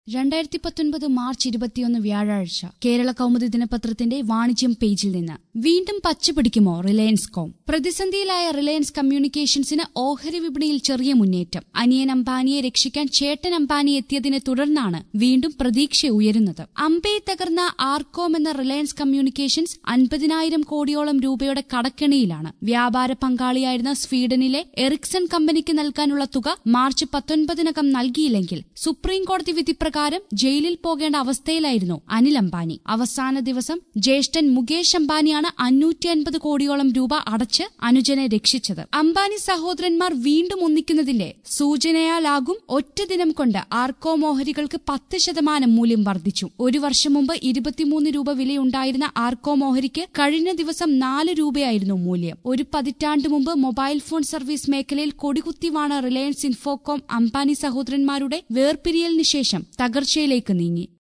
രണ്ടായിരത്തി പത്തൊൻപത് മാർച്ച് ഇരുപത്തിയൊന്ന് വ്യാഴാഴ്ച കേരള കൗമുദി ദിനപത്രത്തിന്റെ വാണിജ്യം പേജിൽ നിന്ന് വീണ്ടും പച്ചപിടിക്കുമോ റിലയൻസ് കോം പ്രതിസന്ധിയിലായ റിലയൻസ് കമ്മ്യൂണിക്കേഷൻസിന് ഓഹരി വിപണിയിൽ ചെറിയ മുന്നേറ്റം അനിയൻ അംബാനിയെ രക്ഷിക്കാൻ ചേട്ടൻ അംബാനി എത്തിയതിനെ തുടർന്നാണ് വീണ്ടും പ്രതീക്ഷ ഉയരുന്നത് അമ്പയെ തകർന്ന ആർകോം എന്ന റിലയൻസ് കമ്മ്യൂണിക്കേഷൻസ് അൻപതിനായിരം കോടിയോളം രൂപയുടെ കടക്കെണിയിലാണ് വ്യാപാര പങ്കാളിയായിരുന്ന സ്വീഡനിലെ എറിക്സൺ കമ്പനിക്ക് നൽകാനുള്ള തുക മാർച്ച് പത്തൊൻപതിനകം നൽകിയില്ലെങ്കിൽ സുപ്രീം കോടതി വിധി പ്രകാരം ജയിലിൽ പോകേണ്ട അവസ്ഥയിലായിരുന്നു അനിൽ അംബാനി അവസാന ദിവസം ജ്യേഷ്ഠൻ മുകേഷ് അംബാനിയാണ് അഞ്ഞൂറ്റി അൻപത് കോടിയോളം രൂപ അടച്ച് അനുജനെ രക്ഷിച്ചത് അംബാനി സഹോദരന്മാർ വീണ്ടും ഒന്നിക്കുന്നതിന്റെ സൂചനയാലാകും ഒറ്റ ദിനം കൊണ്ട് ആർക്കോ മോഹരികൾക്ക് പത്ത് ശതമാനം മൂല്യം വർദ്ധിച്ചു ഒരു വർഷം മുമ്പ് ഇരുപത്തിമൂന്ന് രൂപ വിലയുണ്ടായിരുന്ന ആർക്കോ മോഹരിക്ക് കഴിഞ്ഞ ദിവസം നാല് രൂപയായിരുന്നു മൂല്യം ഒരു പതിറ്റാണ്ട് മുമ്പ് മൊബൈൽ ഫോൺ സർവീസ് മേഖലയിൽ കൊടികുത്തിവാണ് റിലയൻസ് ഇൻഫോകോം അംബാനി സഹോദരന്മാരുടെ വേർപിരിയലിന് ശേഷം തകർച്ചയിലേക്ക് നീങ്ങി